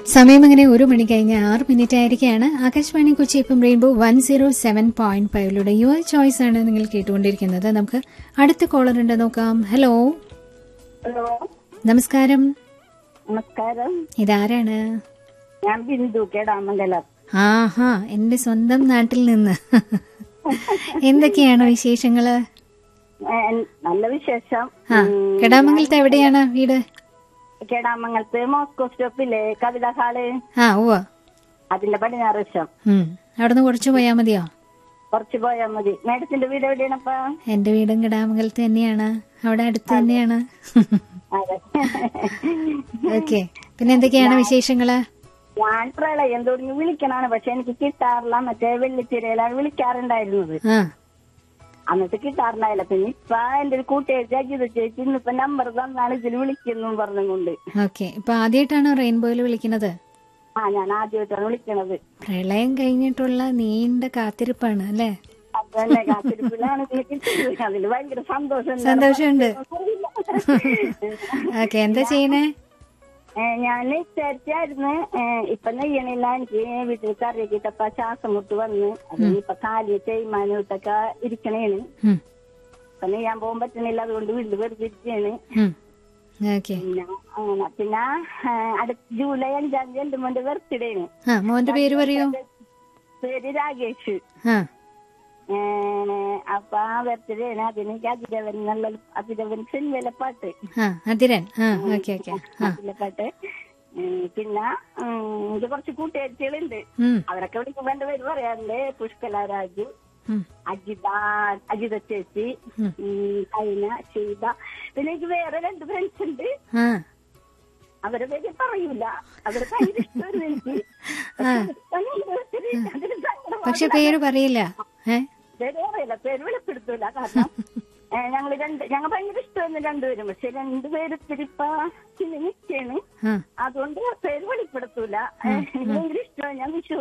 സമയം അങ്ങനെ ഒരു മണി കഴിഞ്ഞ് ആറ് മിനിറ്റ് ആയിരിക്കുകയാണ് ആകാശവാണി കൊച്ചി എഫും rainbow one zero seven point ഫൈവിലൂടെ യുവർ ചോയ്സ് ആണ് നിങ്ങൾ കേട്ടുകൊണ്ടിരിക്കുന്നത് നമുക്ക് അടുത്ത കോളർ ഉണ്ട് നോക്കാം ഹലോ ഹലോ നമസ്കാരം നമസ്കാരം ഇതാരാണ് ഞാൻ ബിന്ദു കേടാമംഗലം ആഹാ എന്റെ സ്വന്തം നാട്ടിൽ നിന്ന് എന്തൊക്കെയാണ് വിശേഷങ്ങള് ഏ, നല്ല വിശേഷം ആ കെടാമംഗലത്ത് എവിടെയാണ് വീട് കേടാമംഗലത്ത് മോസ്കോ സ്റ്റോപ്പില്ലേ കവിത ഹാള് ആ ഉവ്വ അതിന്റെ പടിഞ്ഞാറ് വശം ഉം അവിടുന്ന് കുറച്ച് പോയാൽ മതിയോ കുറച്ച് പോയാൽ മതി മേഡത്തിന്റെ വീട് എവിടെയാണപ്പാ എന്റെ വീടും കിടാമംഗലത്ത് തന്നെയാണ് അവിടെ അടുത്ത് തന്നെയാണ് അതെ ഓക്കെ പിന്നെ എന്തൊക്കെയാണ് വിശേഷങ്ങള് ഞാൻ പ്രളയം തുടങ്ങി വിളിക്കണാണ് പക്ഷെ എനിക്ക് കിട്ടാറില്ല മറ്റേ വെള്ളിത്തിരയിലാണ് വിളിക്കാറുണ്ടായിരുന്നത് ആ എന്നിട്ട് കിട്ടാറുണ്ടായില്ല പിന്നെ ഇപ്പൊ എന്റെ ഒരു കൂട്ടുകാരി അജിത ചേച്ചി ഇന്നിപ്പോ നമ്പർ തന്നാണ് ഇതിൽ വിളിക്കുന്നു പറഞ്ഞുകൊണ്ട് ഓക്കെ ഇപ്പൊ ആദ്യമായിട്ടാണോ റെയിൻബോയിൽ വിളിക്കുന്നത് ആ ഞാൻ ആദ്യമായിട്ടാണ് വിളിക്കണത് പ്രളയം കഴിഞ്ഞിട്ടുള്ള നീണ്ട കാത്തിരിപ്പാണ് അല്ലേ അതന്നെ കാത്തിരിപ്പിലാണ് ഇതിന് കിട്ടുന്നത് അതില് ഭയങ്കര സന്തോഷം സന്തോഷമുണ്ട് ഓക്കെ എന്താ ചെയ്യണേ ഞാൻ വിചാരിച്ചായിരുന്നു ഇപ്പൊ നെയ്യണില്ല എനിക്ക് വീട്ടിൽ കറിയൊക്കെ ഇട്ടപ്പ ശ്വാസം മുട്ട് വന്ന് അത് ഇപ്പൊ കാലിന് തേയ്മാനം ഇട്ടൊക്കെ ഇരിക്കണേന് ഉം, ഇപ്പൊ നെയ്യാൻ പോകാൻ പറ്റണില്ല അതുകൊണ്ട് വീട്ടിൽ വെറുതെ ഇരിക്കാണ് ഉം. ഓക്കെ പിന്നെ അങ്ങനെ പിന്നെ ആ, അടുത്ത ജൂലൈ അഞ്ചാം തീയതി എന്റെ മോന്റെ ബർത്ത്ഡേ ആണ് ആ മോന്റെ പേര് പറയൂ പേര് രാകേഷ് ആ ഏ, അപ്പൊ ആ ബർത്ത്ഡേ ആണ് അതിന് എനിക്ക് അതിരവൻ എന്നുള്ള അതിരവൻ സിനിമയിലെ പാട്ട് ആ അതിരൻ ആ ഓക്കെ ഓക്കെ ആ അതിലെ പാട്ട് ഉം, പിന്നെ ഉം, എനിക്ക് കുറച്ച് കൂട്ടുകാരികളുണ്ട് ഉം, അവരൊക്കെ വിളിക്കുമ്പോ എന്റെ പേര് പറയാറുണ്ട് പുഷ്കല രാജു ഉം. അജിത അജിത ചേച്ചി ഉം. ഉം, കൈന ഷീത പിന്നെ എനിക്ക് വേറെ രണ്ട് ഫ്രണ്ട്സ് ഉണ്ട് ആ അവരെ പേര് പറയൂല അവരെ ഭയങ്കര ഇഷ്ടമായിരുന്നു എനിക്ക് ആ. അതിന് സങ്കടം പക്ഷെ പേര് പറയില്ല ഏ പേര് പറയില്ല പേര് വെളിപ്പെടുത്തൂല കാരണം ഞങ്ങൾ രണ്ട് ഞങ്ങൾ ഭയങ്കര ഇഷ്ടമായിരുന്നു രണ്ടുപേരും പക്ഷെ രണ്ടുപേരും ഇത്തിരി ഇപ്പൊ നിൽക്കാണ് ആ അതുകൊണ്ട് പേര് വെളിപ്പെടുത്തൂല ഏ, എനിക്ക് ഭയങ്കര ഇഷ്ടമാണ് ഞാൻ വിശ്വ